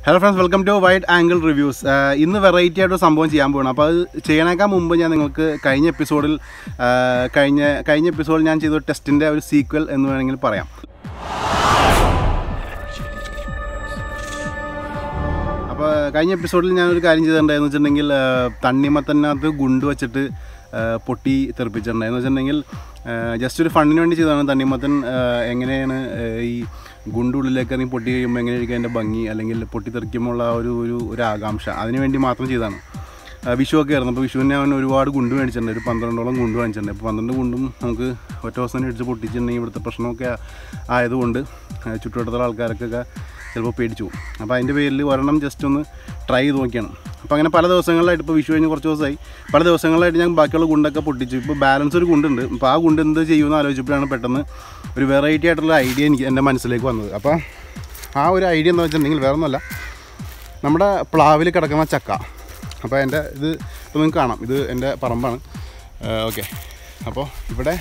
Hello friends welcome to wide angle reviews ഇന്ന് variety ആയിട്ട് ഒരു സംഭവം ചെയ്യാൻ പോകണം അപ്പോൾ അത് ചെയ്യണേക്കാൾ മുമ്പ് ഞാൻ നിങ്ങൾക്ക് കഴിഞ്ഞ എപ്പിസോഡിൽ കഴിഞ്ഞ കഴിഞ്ഞ എപ്പിസോഡിൽ ഞാൻ ചെയ്ത ടെസ്റ്റിൻ്റെ ഒരു സീക്വൽ എന്ന് വേണമെങ്കിൽ പറയാം അപ്പോൾ കഴിഞ്ഞ എപ്പിസോഡിൽ ഞാനൊരു കാര്യം ചെയ്തിട്ടുണ്ടായിരുന്നു വെച്ചിട്ടുണ്ടെങ്കിൽ ആ, തണ്ണിമത്തനകത്ത് ഗുണ്ട് വെച്ചിട്ട് ആ, പൊട്ടി തെറിപ്പിച്ചിട്ടുണ്ടായിരുന്നു വെച്ചിട്ടുണ്ടെങ്കിൽ ജസ്റ്റ് ഒരു ഫണ്ടിന് വേണ്ടി ചെയ്തതാണ് തണ്ണിമത്തൻ ആ, എങ്ങനെയാണ് ആ, ഈ ഗുണ്ടുള്ളിലേക്ക് ഇറങ്ങി പൊട്ടി കഴിയുമ്പോൾ എങ്ങനെയായിരിക്കും അതിൻ്റെ ഭംഗി അല്ലെങ്കിൽ പൊട്ടി തെറിക്കുമ്പോൾ ആ ഒരു ഒരു ഒരു ആകാംക്ഷ അതിന് വേണ്ടി മാത്രം ചെയ്തതാണ് ആ, വിഷു ഒക്കെ ആയിരുന്നു അപ്പോൾ വിഷുവിന് അവൻ ഒരുപാട് ഗുണ്ട് മേടിച്ചിട്ടുണ്ട് ഒരു പന്ത്രണ്ടോളം ഗുണ്ട് മേടിച്ചിട്ടുണ്ട് അപ്പോൾ പന്ത്രണ്ട് ഗുണ്ടും നമുക്ക് ഒറ്റ ദിവസം തന്നെ ഇടിച്ച് പൊട്ടിച്ചിട്ടുണ്ടെങ്കിൽ ഇവിടുത്തെ പ്രശ്നമൊക്കെ ആയതുകൊണ്ട് ആ, ചുറ്റുവട്ടത്തുള്ള ആൾക്കാർക്കൊക്കെ ചിലപ്പോൾ പേടിച്ചു പോകും അപ്പോൾ അതിൻ്റെ പേരിൽ ഒരെണ്ണം ജസ്റ്റ് ഒന്ന് ട്രൈ ചെയ്ത് നോക്കിയാണ് അപ്പോൾ അങ്ങനെ പല ദിവസങ്ങളിലായിട്ട് ഇപ്പോൾ വിഷു കഴിഞ്ഞ് കുറച്ച് ദിവസമായി പല ദിവസങ്ങളിലായിട്ട് ഞാൻ ബാക്കിയുള്ള ഗുണ്ടൊക്കെ പൊട്ടിച്ചു ഇപ്പോൾ ബാലൻസ് ഒരു ഗുണ്ടുണ്ട് അപ്പോൾ ആ ഗുണ്ട് എന്ത് ചെയ്യുമെന്ന് ആലോചിച്ചപ്പോഴാണ് പെട്ടെന്ന് ഒരു വെറൈറ്റി ആയിട്ടുള്ള ഐഡിയ എനിക്ക് എൻ്റെ മനസ്സിലേക്ക് വന്നത് അപ്പോൾ ആ ഒരു ഐഡിയ എന്താ വെച്ചിട്ടുണ്ടെങ്കിൽ വേറെ ഒന്നുമല്ല നമ്മുടെ പ്ലാവിൽ കിടക്കുന്ന ചക്ക അപ്പോൾ എൻ്റെ ഇത് ഇപ്പോൾ നിങ്ങൾക്ക് കാണാം ഇത് എൻ്റെ പറമ്പാണ് ഓക്കെ അപ്പോൾ ഇവിടെ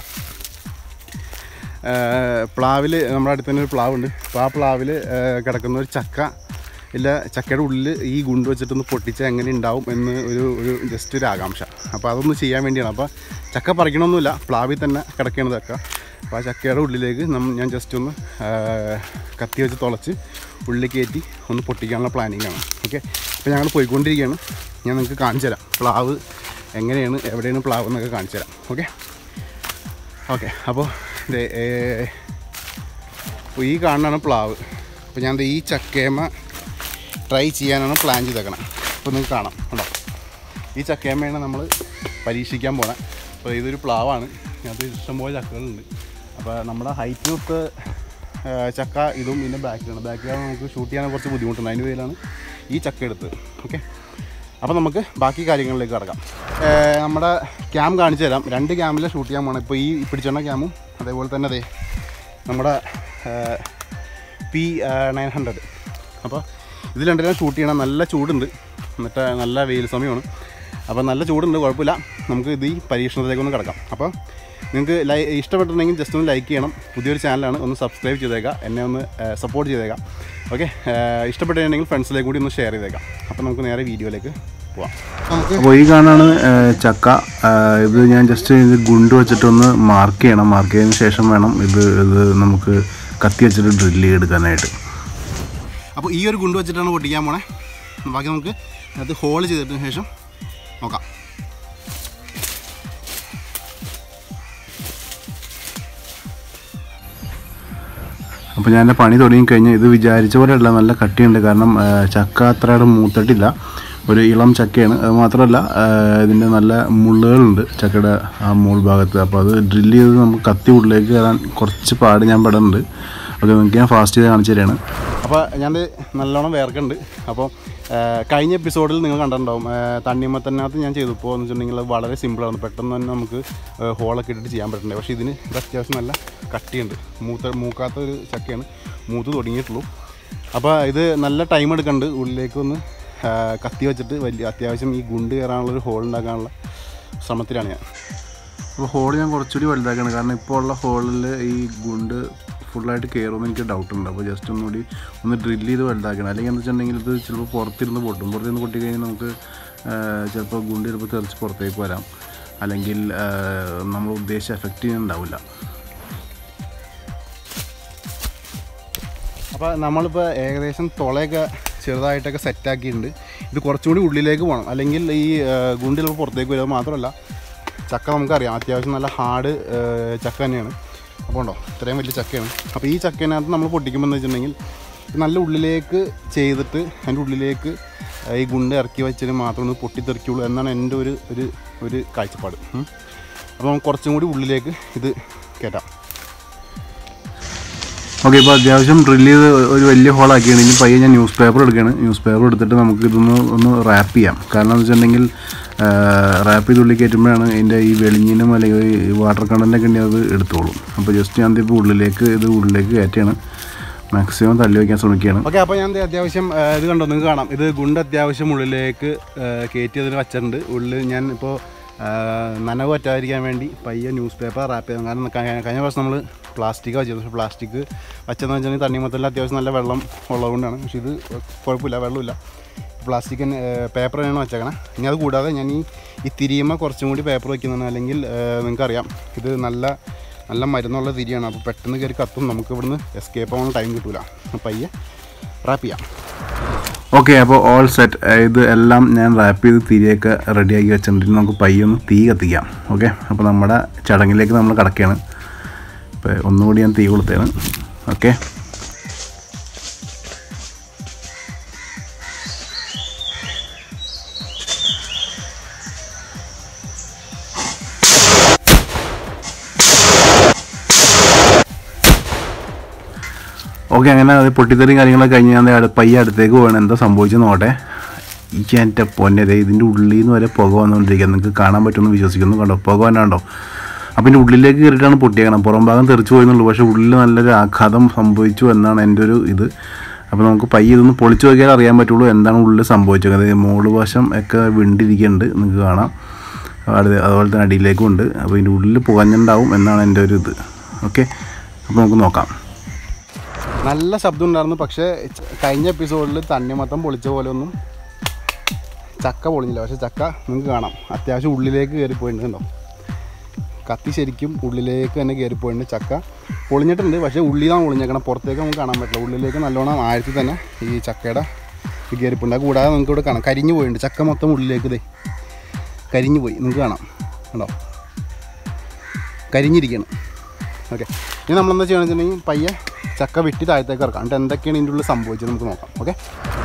പ്ലാവിൽ നമ്മുടെ അടുത്ത് തന്നെ ഒരു പ്ലാവുണ്ട് അപ്പോൾ ആ പ്ലാവിൽ കിടക്കുന്ന ഒരു ചക്ക ഇല്ല ചക്കയുടെ ഉള്ളിൽ ഈ ഗുണ്ട് വെച്ചിട്ടൊന്ന് പൊട്ടിച്ചാൽ എങ്ങനെ ഉണ്ടാവും എന്ന് ഒരു ഒരു ജസ്റ്റ് ഒരു ആകാംക്ഷ അപ്പോൾ അതൊന്ന് ചെയ്യാൻ വേണ്ടിയാണ് അപ്പോൾ ചക്ക പറിക്കണമൊന്നുമില്ല പ്ലാവിൽ തന്നെ കിടക്കുകയാണ് ചക്ക അപ്പോൾ ആ ചക്കയുടെ ഉള്ളിലേക്ക് നമ്മ ഞാൻ ജസ്റ്റ് ഒന്ന് ആ, കത്തി വെച്ച് തുളച്ച് ഉള്ളിൽ കയറ്റി ഒന്ന് പൊട്ടിക്കാനുള്ള പ്ലാനിങ്ങാണ് ഓക്കെ അപ്പോൾ ഞങ്ങൾ പോയിക്കൊണ്ടിരിക്കുകയാണ് ഞാൻ നിങ്ങൾക്ക് കാണിച്ചു തരാം പ്ലാവ് എങ്ങനെയാണ് എവിടെയാണ് പ്ലാവ് എന്നൊക്കെ കാണിച്ചു തരാം ഓക്കെ ഓക്കെ അപ്പോൾ ദേ, ഏ, അപ്പോൾ ഈ കാണുന്നതാണ് പ്ലാവ് അപ്പോൾ ഞാൻ ദേ ഈ ചക്കേമ ട്രൈ ചെയ്യാനാണ് പ്ലാൻ ചെയ്തേക്കണം അപ്പോൾ നിങ്ങൾക്ക് കാണാം കേട്ടോ ഈ ചക്കേമയാണ് നമ്മൾ പരീക്ഷിക്കാൻ പോണത് അപ്പോൾ ഇതൊരു പ്ലാവാണ് ഇതിനകത്ത് ഇഷ്ടംപോലെ ചക്കകളുണ്ട് അപ്പോൾ നമ്മുടെ ഹൈറ്റ് ഒത്ത് ചക്ക ഇതും ഇതിൻ്റെ ബാക്കിലാണ് ബാക്കിലാണ് നമുക്ക് ഷൂട്ട് ചെയ്യാൻ കുറച്ച് ബുദ്ധിമുട്ടുണ്ട് അതിൻ്റെ പേരിലാണ് ഈ ചക്ക എടുത്തത് ഓക്കെ അപ്പോൾ നമുക്ക് ബാക്കി കാര്യങ്ങളിലേക്ക് കടക്കാം ഏർ നമ്മുടെ ക്യാം കാണിച്ചു തരാം രണ്ട് ക്യാമിൽ ഷൂട്ട് ചെയ്യാൻ പോകണം ഇപ്പോൾ ഈ പിടിച്ചെണ്ണ ക്യാമും അതേപോലെ തന്നെ അതെ നമ്മുടെ പി നയൻ ഹൺഡ്രഡ് അപ്പോൾ ഇതിൽ രണ്ടിനും ഷൂട്ട് ചെയ്യണം നല്ല ചൂടുണ്ട് എന്നിട്ട് നല്ല വെയിൽ സമയമാണ് അപ്പോൾ നല്ല ചൂടുണ്ട് കുഴപ്പമില്ല നമുക്ക് ഇത് ഈ പരീക്ഷണത്തിലേക്കൊന്ന് കിടക്കാം അപ്പോൾ നിങ്ങൾക്ക് ലൈ ഇഷ്ടപ്പെട്ടിട്ടുണ്ടെങ്കിൽ ജസ്റ്റ് ഒന്ന് ലൈക്ക് ചെയ്യണം പുതിയൊരു ചാനലാണ് ഒന്ന് സബ്സ്ക്രൈബ് ചെയ്തേക്കാം എന്നെ ഒന്ന് സപ്പോർട്ട് ചെയ്തേക്കാം ഓക്കെ ഇഷ്ടപ്പെട്ടിട്ടുണ്ടെങ്കിൽ ഫ്രണ്ട്സിലേക്ക് കൂടി ഒന്ന് ഷെയർ ചെയ്തേക്കാം അപ്പോൾ നമുക്ക് നേരെ വീഡിയോയിലേക്ക് പോവാം നമുക്ക് അപ്പോൾ ഈ കാണാണ് ചക്ക ആ, ഇത് ഞാൻ ജസ്റ്റ് ഇത് ഗുണ്ട് വെച്ചിട്ടൊന്ന് മാർക്ക് ചെയ്യണം മാർക്ക് ചെയ്തതിന് ശേഷം വേണം ഇത് ഇത് നമുക്ക് കത്തി വെച്ചിട്ട് ഡ്രില്ല് ചെയ്തെടുക്കാനായിട്ട് അപ്പോൾ ഈ ഒരു ഗുണ്ട് വെച്ചിട്ടാണ് പൊട്ടിക്കാൻ പോണേ ബാക്കി നമുക്ക് അത് ഹോൾ ചെയ്തിട്ടതിന് ശേഷം നോക്കാം അപ്പോൾ ഞാൻ എൻ്റെ പണി തുടങ്ങി കഴിഞ്ഞാൽ ഇത് വിചാരിച്ച പോലെയല്ല നല്ല കട്ടിയുണ്ട് കാരണം ആ, ചക്ക അത്രയുടെ മൂത്തിട്ടില്ല ഒരു ഇളം ചക്കയാണ് അത് മാത്രമല്ല ആ, ഇതിൻ്റെ നല്ല മുള്ളുകളുണ്ട് ചക്കയുടെ ആ മുകൾ ഭാഗത്ത് അപ്പോൾ അത് ഡ്രില്ല് ചെയ്ത് നമുക്ക് കത്തി ഉള്ളിലേക്ക് കയറാൻ കുറച്ച് പാട് ഞാൻ പെടുന്നുണ്ട് ഓക്കെ നിങ്ങൾക്ക് ഞാൻ ഫാസ്റ്റ് ചെയ്ത് കാണിച്ചു തരാണ് അപ്പോൾ ഞാൻ നല്ലോണം വേർക്കുന്നുണ്ട് അപ്പോൾ ആ, കഴിഞ്ഞ എപ്പിസോഡിൽ നിങ്ങൾ കണ്ടിട്ടുണ്ടാവും ആ, തണ്ണിമത്തനകത്ത് ഞാൻ ചെയ്തപ്പോൾ എന്ന് വെച്ചിട്ടുണ്ടെങ്കിൽ അത് വളരെ സിമ്പിളാണ് പെട്ടെന്ന് തന്നെ നമുക്ക് ആ, ഹോളൊക്കെ ഇട്ടിട്ട് ചെയ്യാൻ പറ്റുന്നുണ്ട് പക്ഷേ ഇതിന് ഇത് അത്യാവശ്യം നല്ല കട്ടിയുണ്ട് മൂത്ത മൂക്കാത്ത ഒരു ചക്കയാണ് മൂത്ത് തുടങ്ങിയിട്ടുള്ളൂ അപ്പോൾ ഇത് നല്ല ടൈം എടുക്കുന്നുണ്ട് ഉള്ളിലേക്ക് ഒന്ന് ആ, കത്തി വെച്ചിട്ട് വലിയ അത്യാവശ്യം ഈ ഗുണ്ട് കയറാനുള്ളൊരു ഹോൾ ഉണ്ടാക്കാനുള്ള ശ്രമത്തിലാണ് ഞാൻ അപ്പോൾ ഹോൾ ഞാൻ കുറച്ചുകൂടി വലുതാക്കണം കാരണം ഇപ്പോൾ ഉള്ള ഹോളിൽ ഈ ഗുണ്ട് ഫുള്ളായിട്ട് കയറുമെന്ന് എനിക്ക് ഡൗട്ട് ഉണ്ട് അപ്പോൾ ജസ്റ്റ് ഒന്നുകൂടി ഒന്ന് ഡ്രില്ല് ചെയ്ത് വലുതാക്കണം അല്ലെങ്കിൽ എന്താ വെച്ചിട്ടുണ്ടെങ്കിൽ ഇത് ചിലപ്പോൾ പുറത്തിരുന്ന് പൊട്ടും പുറത്തിരുന്ന് പൊട്ടി കഴിഞ്ഞാൽ നമുക്ക് ആ, ചിലപ്പോൾ ഗുണ്ട് ചിലപ്പോൾ തെറിച്ച് പുറത്തേക്ക് വരാം അല്ലെങ്കിൽ ആ, നമ്മൾ ഉദ്ദേശിച്ച എഫക്റ്റ് ചെയ്യുന്നുണ്ടാവില്ല അപ്പോൾ നമ്മളിപ്പോൾ ഏകദേശം തുളയൊക്കെ ചെറുതായിട്ടൊക്കെ സെറ്റാക്കിയിട്ടുണ്ട് ഇത് കുറച്ചുകൂടി ഉള്ളിലേക്ക് പോകണം അല്ലെങ്കിൽ ഈ ഗുണ്ട് ചിലപ്പോൾ പുറത്തേക്ക് വരും അത് മാത്രമല്ല ചക്ക നമുക്കറിയാം അത്യാവശ്യം നല്ല ഹാർഡ് ചക്ക തന്നെയാണ് അപ്പോൾ ഉണ്ടോ ഇത്രയും വലിയ ചക്കയാണ് അപ്പോൾ ഈ ചക്കേനകത്ത് നമ്മൾ പൊട്ടിക്കുമ്പോൾ എന്ന് വെച്ചിട്ടുണ്ടെങ്കിൽ ഇത് നല്ല ഉള്ളിലേക്ക് ചെയ്തിട്ട് അതിൻ്റെ ഉള്ളിലേക്ക് ഈ ഗുണ്ട് ഇറക്കി വെച്ചിട്ട് മാത്രമേ ഒന്ന് പൊട്ടിത്തെറിക്കുള്ളൂ എന്നാണ് എൻ്റെ ഒരു ഒരു ഒരു കാഴ്ചപ്പാട് ഉം. അപ്പോൾ നമുക്ക് കുറച്ചും കൂടി ഉള്ളിലേക്ക് ഇത് കയറ്റാം ഓക്കെ ഇപ്പോൾ അത്യാവശ്യം ഡ്രില്ല് ചെയ്ത് ഒരു വലിയ ഹോളാക്കിയാണ് ഇനി പയ്യെ ഞാൻ ന്യൂസ് പേപ്പർ എടുക്കുകയാണ് ന്യൂസ് പേപ്പർ എടുത്തിട്ട് നമുക്ക് ഇതൊന്ന് ഒന്ന് റാപ്പ് ചെയ്യാം കാരണം എന്ന് വെച്ചിട്ടുണ്ടെങ്കിൽ റാപ്പ് ചെയ്ത് ഉള്ളിൽ കയറ്റുമ്പോഴാണ് ഇതിൻ്റെ ഈ വെളിഞ്ഞിനും അല്ലെങ്കിൽ ഈ വാട്ടർ കണ്ടൻറ്റൊക്കെ ഉണ്ടെങ്കിൽ അത് എടുത്തോളും അപ്പോൾ ജസ്റ്റ് ഞാൻ ഇപ്പോൾ ഉള്ളിലേക്ക് ഇത് ഉള്ളിലേക്ക് കയറ്റിയാണ് മാക്സിമം തള്ളി വയ്ക്കാൻ ശ്രമിക്കുകയാണ് ഓക്കെ അപ്പോൾ ഞാൻ ദേ അത്യാവശ്യം ആ, ഇത് കണ്ടോ നിങ്ങൾക്ക് കാണാം ഇത് ഗുണ്ട് അത്യാവശ്യം ഉള്ളിലേക്ക് ആ, കയറ്റി അതിൽ വച്ചിട്ടുണ്ട് ഉള്ളിൽ ഞാൻ ഇപ്പോൾ നനവ് പറ്റാതിരിക്കാൻ വേണ്ടി പയ്യെ ന്യൂസ് പേപ്പർ റാപ്പ് ചെയ്തു കാരണം കഴിഞ്ഞ കഴിഞ്ഞ പ്രാവശ്യം നമ്മൾ പ്ലാസ്റ്റിക് വെച്ചത് പക്ഷേ പ്ലാസ്റ്റിക് വെച്ചതെന്ന് വെച്ചാൽ തണ്ണിമത്തല്ല അത്യാവശ്യം നല്ല വെള്ളം ഉള്ളതുകൊണ്ടാണ് പക്ഷേ ഇത് കുഴപ്പമില്ല വെള്ളമില്ല പ്ലാസ്റ്റിക് പേപ്പർ തന്നെയാണ് വെച്ചേക്കണം ഇനി അത് കൂടാതെ ഞാൻ ഈ ഈ തിരിയുമ്പോൾ കുറച്ചും കൂടി പേപ്പർ വയ്ക്കുന്നതാണ് അല്ലെങ്കിൽ നിങ്ങൾക്കറിയാം ഇത് നല്ല നല്ല മരുന്നുള്ള തിരിയാണ് അപ്പോൾ പെട്ടെന്ന് കയറി കത്തും നമുക്ക് ഇവിടുന്ന് എസ്കേപ്പ് ആവാൻ ടൈം കിട്ടില്ല പയ്യെ റാപ്പ് ചെയ്യാം ഓക്കെ അപ്പോൾ ഓൾ സെറ്റ് ഇത് എല്ലാം ഞാൻ റാപ്പ് ചെയ്ത് തിരിയൊക്കെ റെഡിയാക്കി വെച്ചിട്ടുണ്ട് ഇനി നമുക്ക് പയ്യൊന്ന് തീ കത്തിക്കാം ഓക്കെ അപ്പോൾ നമ്മുടെ ചടങ്ങിലേക്ക് നമ്മൾ കിടക്കുകയാണ് ഇപ്പോൾ ഒന്നുകൂടി ഞാൻ തീ കൊളുത്തുകയാണ് ഓക്കെ ഓക്കെ അങ്ങനെ അത് പൊട്ടിത്തെറിയും കാര്യങ്ങളൊക്കെ കഴിഞ്ഞ് ഞാൻ ദേ അടു- പയ്യെ അടുത്തേക്ക് പോകണം എന്താ സംഭവിച്ചെന്ന് നോട്ടെ ഈ എൻ്റെ പൊന്നെ ദേ ഇതിൻ്റെ ഉള്ളിൽ നിന്ന് വരെ പുക വന്നുകൊണ്ടിരിക്കുക നിങ്ങൾക്ക് കാണാൻ പറ്റുമെന്ന് വിശ്വസിക്കുന്നു കണ്ടോ പുക വന്നാണ്ടോ അപ്പം ഇതിൻ്റെ ഉള്ളിലേക്ക് കയറിയിട്ടാണ് പൊട്ടിയേക്കണം പുറം ഭാഗം തെറിച്ചു പോയെന്നുള്ളൂ പക്ഷേ ഉള്ളിൽ നല്ലൊരു ആഘാതം സംഭവിച്ചു എന്നാണ് എൻ്റെ ഒരു ഇത് അപ്പോൾ നമുക്ക് പയ്യെ ഇതൊന്ന് പൊളിച്ചു നോക്കിയാൽ അറിയാൻ പറ്റുള്ളൂ എന്താണ് ഉള്ളിൽ സംഭവിച്ചത് അതായത് മോള് വശം ഒക്കെ വിണ്ടിരിക്കുന്നുണ്ട് നിങ്ങൾക്ക് കാണാം അത് അതുപോലെ തന്നെ അടിയിലേക്കും ഉണ്ട് അപ്പോൾ ഇതിൻ്റെ ഉള്ളിൽ പുകഞ്ഞുണ്ടാവും എന്നാണ് എൻ്റെ ഒരു ഇത് ഓക്കെ അപ്പോൾ നമുക്ക് നോക്കാം നല്ല ശബ്ദം ഉണ്ടായിരുന്നു പക്ഷേ ച- കഴിഞ്ഞ എപ്പിസോഡിൽ തണ്ണിമത്തം പൊളിച്ച പോലെ ഒന്നും ചക്ക പൊളിഞ്ഞില്ല പക്ഷേ ചക്ക നിങ്ങൾക്ക് കാണാം അത്യാവശ്യം ഉള്ളിലേക്ക് കയറി പോയിട്ടുണ്ടോ കത്തി ശരിക്കും ഉള്ളിലേക്ക് തന്നെ കയറി പോയിട്ടുണ്ട് ചക്ക പൊളിഞ്ഞിട്ടുണ്ട് പക്ഷേ ഉള്ളിലാണ് പൊളിഞ്ഞേക്കണം പുറത്തേക്ക് നമുക്ക് കാണാൻ പറ്റില്ല ഉള്ളിലേക്ക് നല്ലോണം ആഴത്തിൽ തന്നെ ഈ ചക്കയുടെ ഈ കയറിപ്പോണ്ട് അത് കൂടാതെ നിങ്ങൾക്ക് ഇവിടെ കാണാം കരിഞ്ഞു പോയിട്ടുണ്ട് ചക്ക മൊത്തം ഉള്ളിലേക്ക് ദേ കരിഞ്ഞു പോയി നിങ്ങൾക്ക് കാണാം കണ്ടോ കരിഞ്ഞിരിക്കണം ഓക്കെ ഇനി നമ്മളെന്താ ചെയ്യണമെന്ന് വെച്ചിട്ടുണ്ടെങ്കിൽ പയ്യെ ചക്ക വെട്ടി താഴത്തേക്ക് ഇറക്കാം എന്നിട്ട് എന്തൊക്കെയാണ് ഇതിൻ്റെ ഉള്ളിൽ സംഭവിച്ചത് നമുക്ക് നോക്കാം ഓക്കെ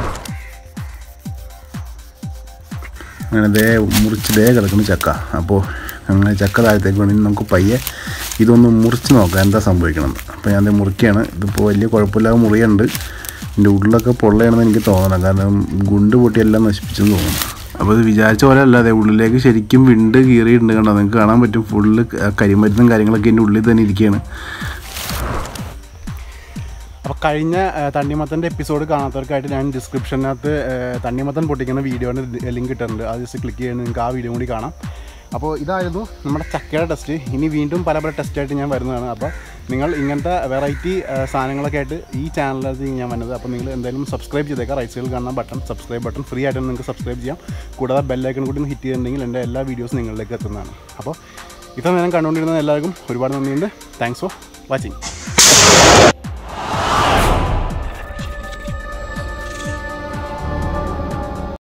അങ്ങനെ ദേ മുറിച്ച് ദേ കിടക്കുന്ന ചക്ക അപ്പോൾ അങ്ങനെ ചക്ക താഴത്തേക്ക് വേണമെങ്കിൽ നമുക്ക് പയ്യെ ഇതൊന്ന് മുറിച്ച് നോക്കാം എന്താ സംഭവിക്കണമെന്ന് അപ്പോൾ ഞാൻ ദേ മുറിക്കുകയാണ് ഇതിപ്പോൾ വലിയ കുഴപ്പമില്ലാതെ മുറിയുണ്ട് ഇതിൻ്റെ ഉള്ളിലൊക്കെ പൊള്ളയാണെന്ന് എനിക്ക് തോന്നണം കാരണം ഗുണ്ട് പൊട്ടിയെല്ലാം നശിപ്പിച്ചെന്ന് തോന്നുന്നു അപ്പോൾ ഇത് വിചാരിച്ച പോലെ അല്ല അതെ ഉള്ളിലേക്ക് ശരിക്കും വിണ്ട് കീറിയിട്ടുണ്ട് കണ്ടോ നിങ്ങൾക്ക് കാണാൻ പറ്റും ഫുള്ള് കരിമരുന്നും കാര്യങ്ങളൊക്കെ ഇതിൻ്റെ ഉള്ളിൽ തന്നെ ഇരിക്കുകയാണ് അപ്പോൾ കഴിഞ്ഞ ആ, തണ്ണിമത്തൻ്റെ എപ്പിസോഡ് കാണാത്തവർക്കായിട്ട് ഞാൻ ഡിസ്ക്രിപ്ഷനകത്ത് ആ, തണ്ണിമത്തൻ പൊട്ടിക്കുന്ന വീഡിയോൻ്റെ ലിങ്ക് ഇട്ടിട്ടുണ്ട് അത് ജസ്റ്റ് ക്ലിക്ക് ചെയ്യുന്നത് നിങ്ങൾക്ക് ആ വീഡിയോ കൂടി കാണാം അപ്പോൾ ഇതായിരുന്നു നമ്മുടെ ചക്കയുടെ ടെസ്റ്റ് ഇനി വീണ്ടും പല പല ടെസ്റ്റായിട്ട് ഞാൻ വരുന്നതാണ് അപ്പോൾ നിങ്ങൾ ഇങ്ങനത്തെ വെറൈറ്റി സാധനങ്ങളൊക്കെ ആയിട്ട് ഈ ചാനലിനകത്ത് ഞാൻ വന്നത് അപ്പോൾ നിങ്ങൾ എന്തായാലും സബ്സ്ക്രൈബ് ചെയ്തേക്കാം റൈറ്റ് സൈഡിൽ കാണുന്ന ബട്ടൺ സബ്സ്ക്രൈബ് ബട്ടൺ ഫ്രീ ആയിട്ട് നിങ്ങൾക്ക് സബ്സ്ക്രൈബ് ചെയ്യാം കൂടാതെ ബെല്ലൈക്കൺ കൂടി ഒന്ന് ഹിറ്റ് ചെയ്തിട്ടുണ്ടെങ്കിൽ എൻ്റെ എല്ലാ വീഡിയോസും നിങ്ങളിലേക്ക് എത്തുന്നതാണ് അപ്പോൾ ഇത്ര നേരം കണ്ടുകൊണ്ടിരുന്ന എല്ലാവർക്കും ഒരുപാട് നന്ദിയുണ്ട് താങ്ക്സ് ഫോർ വാച്ചിങ്